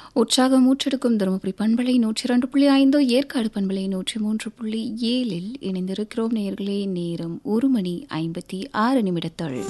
உற்சாகம் ஊற்றெடுக்கும் தருமபுரி பண்பலை நூற்றி இரண்டு புள்ளி ஐந்து ஏற்காடு பண்பலை நூற்றி மூன்று புள்ளி ஏழில் இணைந்திருக்கிறோம் நேயர்களே நேரம் ஒரு மணி ஐம்பத்தி ஆறு நிமிடத்தள்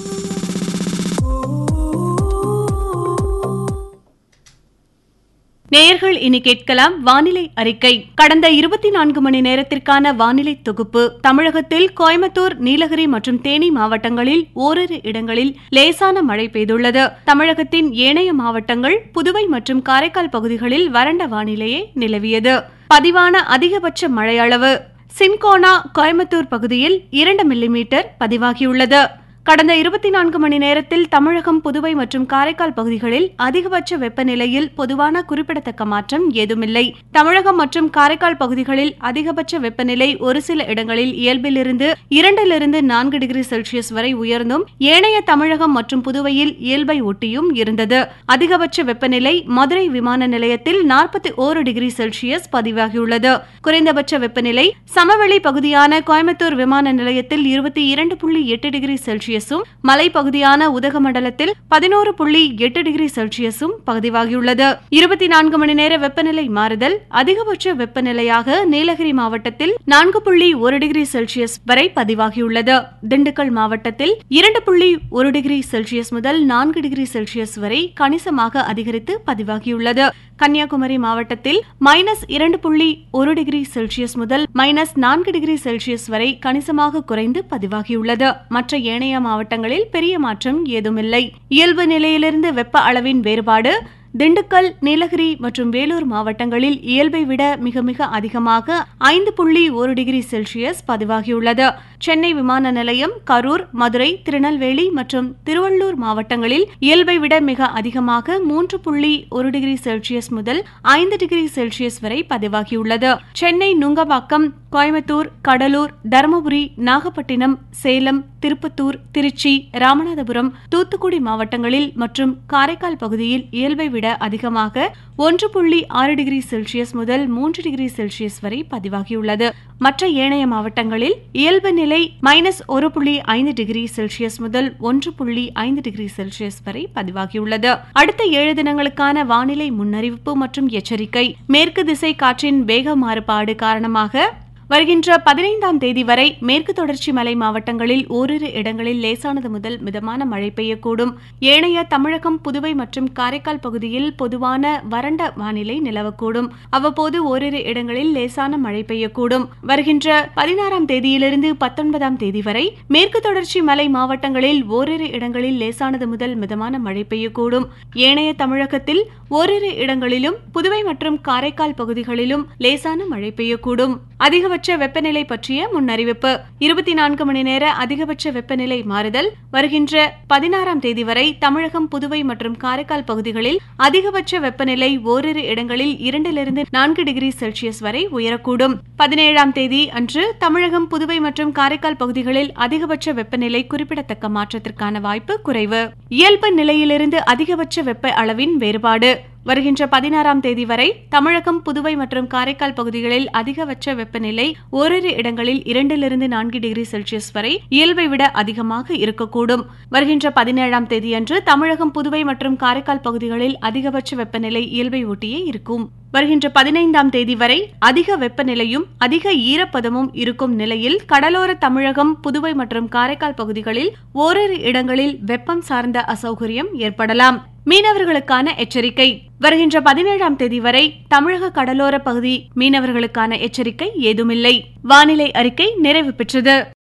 நேயர்கள் இனி கேட்கலாம் வானிலை அறிக்கை கடந்த இருபத்தி நான்கு மணி நேரத்திற்கான வானிலை தொகுப்பு தமிழகத்தில் கோயம்புத்தூர் நீலகிரி மற்றும் தேனி மாவட்டங்களில் ஓரிரு இடங்களில் லேசான மழை பெய்துள்ளது தமிழகத்தின் ஏனைய மாவட்டங்கள் புதுவை மற்றும் காரைக்கால் பகுதிகளில் வறண்ட வானிலையே நிலவியது பதிவான அதிகபட்ச மழை அளவு சின்கோனா கோயம்புத்தூர் பகுதியில் இரண்டு மில்லிமீட்டர் பதிவாகியுள்ளது கடந்த இருபத்தி நான்கு மணி நேரத்தில் தமிழகம் புதுவை மற்றும் காரைக்கால் பகுதிகளில் அதிகபட்ச வெப்பநிலையில் பொதுவான குறிப்பிடத்தக்க மாற்றம் ஏதுமில்லை தமிழகம் மற்றும் காரைக்கால் பகுதிகளில் அதிகபட்ச வெப்பநிலை ஒரு சில இடங்களில் இயல்பிலிருந்து இரண்டிலிருந்து நான்கு டிகிரி செல்சியஸ் வரை உயர்ந்தும் ஏனைய தமிழகம் மற்றும் புதுவையில் இயல்பை ஒட்டியும் இருந்தது அதிகபட்ச வெப்பநிலை மதுரை விமான நிலையத்தில் நாற்பத்தி ஓரு டிகிரி செல்சியஸ் பதிவாகியுள்ளது குறைந்தபட்ச வெப்பநிலை சமவெளி பகுதியான கோயம்புத்தூர் விமான நிலையத்தில் இருபத்தி இரண்டு புள்ளி எட்டு டிகிரி செல்சியஸ் செல்சியஸும் மலைப்பகுதியான உதகமண்டலத்தில் பதினோரு புள்ளி எட்டு டிகிரி செல்சியஸும் பதிவாகியுள்ளது இருபத்தி நான்கு மணி நேர வெப்பநிலை மாறுதல் அதிகபட்ச வெப்பநிலையாக நீலகிரி மாவட்டத்தில் நான்கு புள்ளி ஒரு டிகிரி செல்சியஸ் வரை பதிவாகியுள்ளது திண்டுக்கல் மாவட்டத்தில் இரண்டு புள்ளி ஒரு டிகிரி செல்சியஸ் முதல் நான்கு டிகிரி செல்சியஸ் வரை கணிசமாக அதிகரித்து பதிவாகியுள்ளது கன்னியாகுமரி மாவட்டத்தில் மைனஸ் இரண்டு புள்ளி ஒரு டிகிரி செல்சியஸ் முதல் மைனஸ் நான்கு டிகிரி செல்சியஸ் வரை கணிசமாக குறைந்து பதிவாகியுள்ளது மற்ற ஏனைய மாவட்டங்களில் பெரிய மாற்றம் ஏதுமில்லை இயல்பு நிலையிலிருந்து வெப்ப அளவின் வேறுபாடு திண்டுக்கல் நீலகிரி மற்றும் வேலூர் மாவட்டங்களில் இயல்பை விட மிக மிக அதிகமாக ஐந்து புள்ளி ஒரு டிகிரி செல்சியஸ் பதிவாகியுள்ளது சென்னை விமான நிலையம் கரூர் மதுரை திருநெல்வேலி மற்றும் திருவள்ளூர் மாவட்டங்களில் இயல்பை விட மிக அதிகமாக மூன்று புள்ளி ஒரு டிகிரி செல்சியஸ் முதல் ஐந்து டிகிரி செல்சியஸ் வரை பதிவாகியுள்ளது சென்னை நுங்கம்பாக்கம் கோயம்புத்தூர் கடலூர் தருமபுரி நாகப்பட்டினம் சேலம் திருப்பத்தூர் திருச்சி ராமநாதபுரம் தூத்துக்குடி மாவட்டங்களில் மற்றும் காரைக்கால் பகுதியில் இயல்பை விட அதிகமாக ஒன்று புள்ளி ஆறு டிகிரி செல்சியஸ் முதல் மூன்று டிகிரி செல்சியஸ் வரை பதிவாகியுள்ளது மற்ற ஏனைய மாவட்டங்களில் இயல்பு நிலை மைனஸ் ஒரு புள்ளி ஐந்து டிகிரி செல்சியஸ் முதல் ஒன்று புள்ளி ஐந்து டிகிரி செல்சியஸ் வரை பதிவாகியுள்ளது அடுத்த ஏழு தினங்களுக்கான வானிலை முன்னறிவிப்பு மற்றும் எச்சரிக்கை மேற்கு திசை காற்றின் வேக மாறுபாடு காரணமாக வருகின்ற பதினைந்தாம் தேதி வரை மேற்கு தொடர்ச்சி மலை மாவட்டங்களில் ஓரிரு இடங்களில் லேசானது முதல் மிதமான மழை பெய்யக்கூடும் ஏனைய தமிழகம் புதுவை மற்றும் காரைக்கால் பகுதியில் பொதுவான வறண்ட வானிலை நிலவக்கூடும் அவ்வப்போது ஓரிரு இடங்களில் லேசான மழை பெய்யக்கூடும் வருகின்ற பதினாறாம் தேதியிலிருந்து பத்தொன்பதாம் தேதி வரை மேற்கு தொடர்ச்சி மலை மாவட்டங்களில் ஓரிரு இடங்களில் லேசானது முதல் மிதமான மழை பெய்யக்கூடும் ஏனைய தமிழகத்தில் ஓரிரு இடங்களிலும் புதுவை மற்றும் காரைக்கால் பகுதிகளிலும் லேசான மழை பெய்யக்கூடும் அதிகபட்ச வெப்பநிலை பற்றிய முன்னறிவிப்பு இருபத்தி நான்கு மணி நேர அதிகபட்ச வெப்பநிலை மாறுதல் வருகின்ற பதினாறாம் தேதி வரை தமிழகம் புதுவை மற்றும் காரைக்கால் பகுதிகளில் அதிகபட்ச வெப்பநிலை ஓரிரு இடங்களில் இரண்டிலிருந்து நான்கு டிகிரி செல்சியஸ் வரை உயரக்கூடும் பதினேழாம் தேதி அன்று தமிழகம் புதுவை மற்றும் காரைக்கால் பகுதிகளில் அதிகபட்ச வெப்பநிலை குறிப்பிடத்தக்க மாற்றத்திற்கான வாய்ப்பு குறைவு இயல்பு நிலையிலிருந்து அதிகபட்ச வெப்ப அளவின் வேறுபாடு வருகின்ற பதினாறாம் தேதி வரை தமிழகம் புதுவை மற்றும் காரைக்கால் பகுதிகளில் அதிகபட்ச வெப்பநிலை ஓரிரு இடங்களில் இரண்டிலிருந்து நான்கு டிகிரி செல்சியஸ் வரை இயல்பை விட அதிகமாக இருக்கக்கூடும் வருகின்ற பதினேழாம் தேதியன்று தமிழகம் புதுவை மற்றும் காரைக்கால் பகுதிகளில் அதிகபட்ச வெப்பநிலை இயல்பை ஒட்டியே இருக்கும் வருகின்ற பதினைந்தாம் தேதி வரை அதிக வெப்பநிலையும் அதிக ஈரப்பதமும் இருக்கும் நிலையில் கடலோர தமிழகம் புதுவை மற்றும் காரைக்கால் பகுதிகளில் ஓரிரு இடங்களில் வெப்பம் சார்ந்த அசௌகரியம் ஏற்படலாம் மீனவர்களுக்கான எச்சரிக்கை வருகின்ற பதினேழாம் தேதி வரை தமிழக கடலோர பகுதி மீனவர்களுக்கான எச்சரிக்கை ஏதுமில்லை வானிலை அறிக்கை நிறைவு பெற்றது